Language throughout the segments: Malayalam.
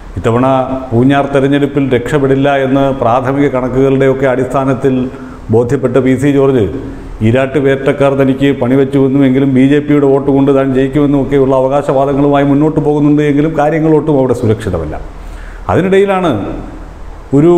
ഇത്തവണ പൂഞ്ഞാർ തെരഞ്ഞെടുപ്പിൽ രക്ഷപ്പെടില്ല എന്ന് പ്രാഥമിക കണക്കുകളുടെയൊക്കെ അടിസ്ഥാനത്തിൽ ബോധ്യപ്പെട്ട പി സി ജോർജ് ഈരാട്ട് വേട്ടക്കാർ തനിക്ക് പണിവെച്ചുവെന്നും എങ്കിലും ബി ജെ പിയുടെ വോട്ട് കൊണ്ട് താൻ ജയിക്കുമെന്നും ഒക്കെയുള്ള അവകാശവാദങ്ങളുമായി മുന്നോട്ട് പോകുന്നുണ്ട് എങ്കിലും കാര്യങ്ങളൊട്ടും അവിടെ സുരക്ഷിതമല്ല അതിനിടയിലാണ് ഒരു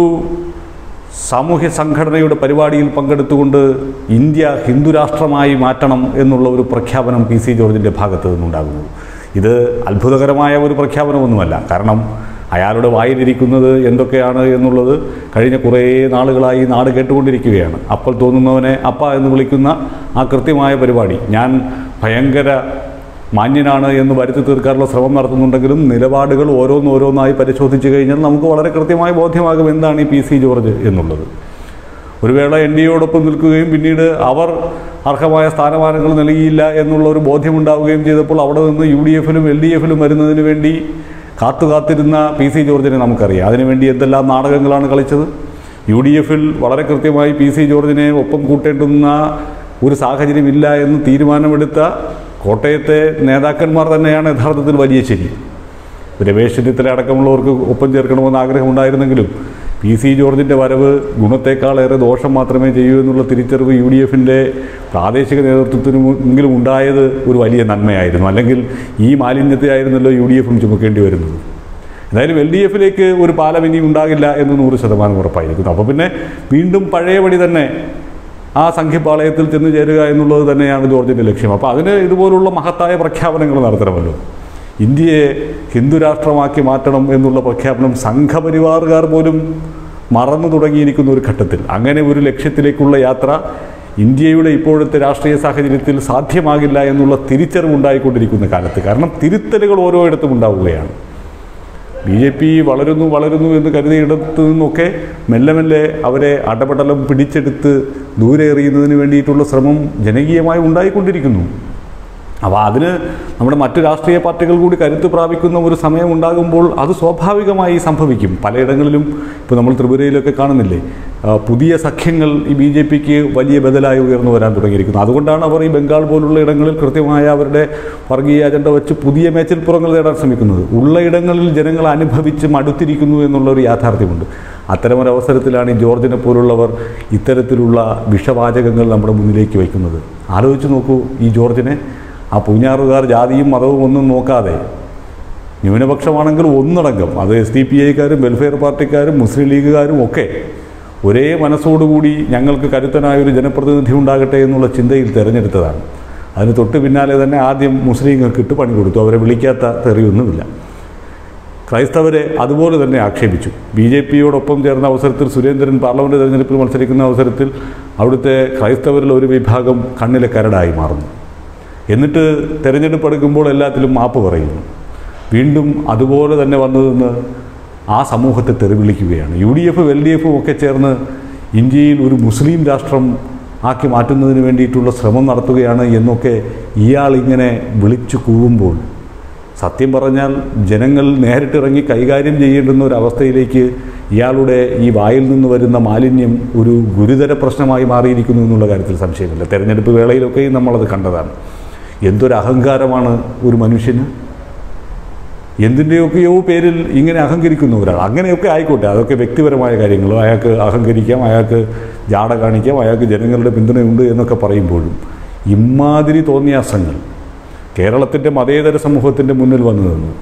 സാമൂഹ്യ സംഘടനയുടെ പരിപാടിയിൽ പങ്കെടുത്തുകൊണ്ട് ഇന്ത്യ ഹിന്ദുരാഷ്ട്രമായി മാറ്റണം എന്നുള്ള ഒരു പ്രഖ്യാപനം പി സി ജോർജിൻ്റെ ഭാഗത്ത് നിന്നുണ്ടാകുന്നു ഇത് അത്ഭുതകരമായ ഒരു പ്രഖ്യാപനമൊന്നുമല്ല കാരണം അയാളുടെ വായിലിരിക്കുന്നത് എന്തൊക്കെയാണ് എന്നുള്ളത് കഴിഞ്ഞ കുറേ നാളുകളായി നാട് കേട്ടുകൊണ്ടിരിക്കുകയാണ് അപ്പോൾ തോന്നുന്നവനെ അപ്പ എന്ന് വിളിക്കുന്ന ആ കൃത്യമായ പരിപാടി ഞാൻ ഭയങ്കര മാന്യനാണ് എന്ന് വരുത്തി തീർക്കാനുള്ള ശ്രമം നടത്തുന്നുണ്ടെങ്കിലും നിലപാടുകൾ ഓരോന്നോരോന്നായി പരിശോധിച്ച് കഴിഞ്ഞാൽ നമുക്ക് വളരെ കൃത്യമായി ബോധ്യമാകും എന്താണ് ഈ പി സി ജോർജ് എന്നുള്ളത് ഒരു വേള എൻ ഡി എയോടൊപ്പം നിൽക്കുകയും പിന്നീട് അവർ അർഹമായ സ്ഥാനമാനങ്ങൾ നൽകിയില്ല എന്നുള്ള ഒരു ബോധ്യമുണ്ടാവുകയും ചെയ്തപ്പോൾ അവിടെ നിന്ന് യു ഡി എഫിലും എൽ ഡി എഫിലും വരുന്നതിന് വേണ്ടി കാത്തു കാത്തിരുന്ന പി സി ജോർജിനെ നമുക്കറിയാം അതിനുവേണ്ടി എന്തെല്ലാം നാടകങ്ങളാണ് കളിച്ചത് യു ഡി എഫിൽ വളരെ കൃത്യമായി പി സി ജോർജിനെ ഒപ്പം കൂട്ടേണ്ടുന്ന ഒരു സാഹചര്യമില്ല എന്ന് തീരുമാനമെടുത്ത കോട്ടയത്തെ നേതാക്കന്മാർ തന്നെയാണ് യഥാർത്ഥത്തിൽ വലിയ ശരി രമേശ് ചെന്നിത്തല അടക്കമുള്ളവർക്ക് ഒപ്പം ചേർക്കണമെന്ന് ആഗ്രഹമുണ്ടായിരുന്നെങ്കിലും പി സി ജോർജിൻ്റെ വരവ് ഗുണത്തേക്കാളേറെ ദോഷം മാത്രമേ ചെയ്യൂ എന്നുള്ള തിരിച്ചറിവ് യു ഡി എഫിൻ്റെ പ്രാദേശിക നേതൃത്വത്തിന് എങ്കിലും ഉണ്ടായത് ഒരു വലിയ നന്മയായിരുന്നു അല്ലെങ്കിൽ ഈ മാലിന്യത്തെ ആയിരുന്നല്ലോ യു ഡി എഫും ചുമക്കേണ്ടി വരുന്നത് എന്തായാലും എൽ ഡി എഫിലേക്ക് ഒരു പാലം ഇനി ഉണ്ടാകില്ല എന്ന് നൂറ് ശതമാനം ഉറപ്പായിരിക്കുന്നു അപ്പോൾ പിന്നെ വീണ്ടും പഴയപടി തന്നെ ആ സംഖ്യപാളയത്തിൽ ചെന്ന് ചേരുക എന്നുള്ളത് തന്നെയാണ് ജോർജിൻ്റെ ലക്ഷ്യം അപ്പോൾ അതിന് ഇതുപോലുള്ള മഹത്തായ പ്രഖ്യാപനങ്ങൾ നടത്തണമല്ലോ ഇന്ത്യയെ ഹിന്ദു രാഷ്ട്രമാക്കി മാറ്റണം എന്നുള്ള പ്രഖ്യാപനം സംഘപരിവാറുകാർ പോലും മറന്നു തുടങ്ങിയിരിക്കുന്ന ഒരു ഘട്ടത്തിൽ അങ്ങനെ ഒരു ലക്ഷ്യത്തിലേക്കുള്ള യാത്ര ഇന്ത്യയുടെ ഇപ്പോഴത്തെ രാഷ്ട്രീയ സാഹചര്യത്തിൽ സാധ്യമാകില്ല എന്നുള്ള തിരിച്ചറിവുണ്ടായിക്കൊണ്ടിരിക്കുന്ന കാലത്ത് കാരണം തിരുത്തലുകൾ ഓരോയിടത്തും ഉണ്ടാവുകയാണ് ബി ജെ പി വളരുന്നു വളരുന്നു എന്ന് കരുതിയിടത്തു നിന്നൊക്കെ മെല്ലെ മെല്ലെ അവരെ അടപടലം പിടിച്ചെടുത്ത് ദൂരെ എറിയുന്നതിന് വേണ്ടിയിട്ടുള്ള ശ്രമം ജനകീയമായി ഉണ്ടായിക്കൊണ്ടിരിക്കുന്നു അപ്പോൾ അതിന് നമ്മുടെ മറ്റു രാഷ്ട്രീയ പാർട്ടികൾ കൂടി കരുത്ത് പ്രാപിക്കുന്ന ഒരു സമയം ഉണ്ടാകുമ്പോൾ അത് സ്വാഭാവികമായി സംഭവിക്കും പലയിടങ്ങളിലും ഇപ്പോൾ നമ്മൾ ത്രിപുരയിലൊക്കെ കാണുന്നില്ലേ ആ, പുതിയ സഖ്യങ്ങൾ ഈ ബി ജെ പിക്ക് വലിയ ബദലായി ഉയർന്നു വരാൻ തുടങ്ങിയിരിക്കുന്നു അതുകൊണ്ടാണ് അവർ ഈ ബംഗാൾ പോലുള്ള ഇടങ്ങളിൽ കൃത്യമായ അവരുടെ വർഗീയ അജണ്ട വെച്ച് പുതിയ മേച്ചിൽപ്പുറങ്ങൾ നേടാൻ ശ്രമിക്കുന്നത് ഉള്ള ഇടങ്ങളിൽ ജനങ്ങൾ അനുഭവിച്ച് മടുത്തിരിക്കുന്നു എന്നുള്ള ഒരു യാഥാർത്ഥ്യമുണ്ട് അത്തരമൊരവസരത്തിലാണ് ഈ ജോർജിനെ പോലുള്ളവർ ഇത്തരത്തിലുള്ള വിഷവാചകങ്ങൾ നമ്മുടെ മുന്നിലേക്ക് വയ്ക്കുന്നത് ആലോചിച്ച് നോക്കൂ ഈ ജോർജിനെ ആ പൂഞ്ഞാറുകാർ ജാതിയും മതവും ഒന്നും നോക്കാതെ ന്യൂനപക്ഷമാണെങ്കിൽ ഒന്നടങ്കം അത് എസ് ഡി പി ഐക്കാരും വെൽഫെയർ പാർട്ടിക്കാരും മുസ്ലിം ലീഗുകാരും ഒക്കെ ഒരേ മനസ്സോടുകൂടി ഞങ്ങൾക്ക് കരുത്തനായ ഒരു ജനപ്രതിനിധി ഉണ്ടാകട്ടെ എന്നുള്ള ചിന്തയിൽ തിരഞ്ഞെടുത്തതാണ് അതിന് തൊട്ട് പിന്നാലെ തന്നെ ആദ്യം മുസ്ലിങ്ങൾക്ക് ഇട്ട് പണി കൊടുത്തു അവരെ വിളിക്കാത്ത തെറിയൊന്നുമില്ല ക്രൈസ്തവരെ അതുപോലെ തന്നെ ആക്ഷേപിച്ചു ബി ജെ പിയോടൊപ്പം ചേർന്ന അവസരത്തിൽ സുരേന്ദ്രൻ പാർലമെൻറ്റ് തെരഞ്ഞെടുപ്പിൽ മത്സരിക്കുന്ന അവസരത്തിൽ അവിടുത്തെ ക്രൈസ്തവരിൽ ഒരു വിഭാഗം കണ്ണിലെ കരടായി മാറുന്നു എന്നിട്ട് തെരഞ്ഞെടുപ്പ് എടുക്കുമ്പോൾ എല്ലാത്തിലും മാപ്പ് പറയുന്നു വീണ്ടും അതുപോലെ തന്നെ വന്നു നിന്ന് ആ സമൂഹത്തെ തെറിവിളിക്കുകയാണ് യു ഡി എഫും എൽ ഡി എഫും ഒക്കെ ചേർന്ന് ഇന്ത്യയിൽ ഒരു മുസ്ലിം രാഷ്ട്രം ആക്കി മാറ്റുന്നതിന് വേണ്ടിയിട്ടുള്ള ശ്രമം നടത്തുകയാണ് എന്നൊക്കെ ഇയാൾ ഇങ്ങനെ വിളിച്ചു കൂവുമ്പോൾ സത്യം പറഞ്ഞാൽ ജനങ്ങൾ നേരിട്ടിറങ്ങി കൈകാര്യം ചെയ്യേണ്ടുന്ന ഒരു അവസ്ഥയിലേക്ക് ഇയാളുടെ ഈ വായിൽ നിന്ന് വരുന്ന മാലിന്യം ഒരു ഗുരുതര പ്രശ്നമായി മാറിയിരിക്കുന്നു എന്നുള്ള കാര്യത്തിൽ സംശയമില്ല തെരഞ്ഞെടുപ്പ് വേളയിലൊക്കെയും നമ്മളത് കണ്ടതാണ് എന്തൊരു അഹങ്കാരമാണ് ഒരു മനുഷ്യന് എന്തിൻ്റെയൊക്കെയോ പേരിൽ ഇങ്ങനെ അഹങ്കരിക്കുന്ന ഒരാൾ അങ്ങനെയൊക്കെ ആയിക്കോട്ടെ അതൊക്കെ വ്യക്തിപരമായ കാര്യങ്ങൾ അയാൾക്ക് അഹങ്കരിക്കാം അയാൾക്ക് ജാട കാണിക്കാം അയാൾക്ക് ജനങ്ങളുടെ പിന്തുണയുണ്ട് എന്നൊക്കെ പറയുമ്പോഴും ഇമാതിരി തോന്നിയാസങ്ങൾ കേരളത്തിൻ്റെ മതേതര സമൂഹത്തിൻ്റെ മുന്നിൽ വന്നു നിന്നു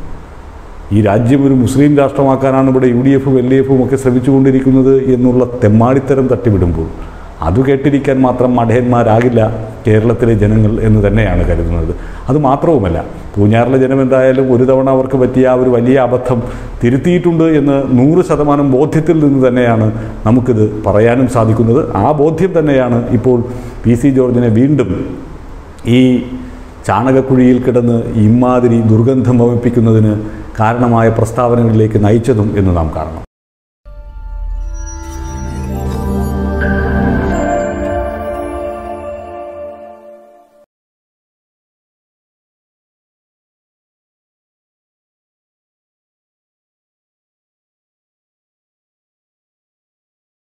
ഈ രാജ്യം ഒരു മുസ്ലിം രാഷ്ട്രമാക്കാനാണ് ഇവിടെ യു ഡി എഫും എൽ ഡി എഫും ഒക്കെ ശ്രമിച്ചുകൊണ്ടിരിക്കുന്നത് എന്നുള്ള തെമ്മാടിത്തരം തട്ടിവിടുമ്പോൾ അത് കേട്ടിരിക്കാൻ മാത്രം മഠയന്മാരാകില്ല കേരളത്തിലെ ജനങ്ങൾ എന്ന് തന്നെയാണ് കരുതുന്നത് അത് മാത്രവുമല്ല പൂഞ്ഞാറിലെ ജനം എന്തായാലും ഒരു തവണ അവർക്ക് പറ്റിയ ആ ഒരു വലിയ അബദ്ധം തിരുത്തിയിട്ടുണ്ട് എന്ന് നൂറ് ശതമാനം ബോധ്യത്തിൽ നിന്ന് തന്നെയാണ് നമുക്കിത് പറയാനും സാധിക്കുന്നത് ആ ബോധ്യം തന്നെയാണ് ഇപ്പോൾ പി സി ജോർജിനെ വീണ്ടും ഈ ചാണകക്കുഴിയിൽ കിടന്ന് ഇമാതിരി ദുർഗന്ധം വമിപ്പിക്കുന്നതിന് കാരണമായ പ്രസ്താവനകളിലേക്ക് നയിച്ചതും എന്ന് നാം കാണണം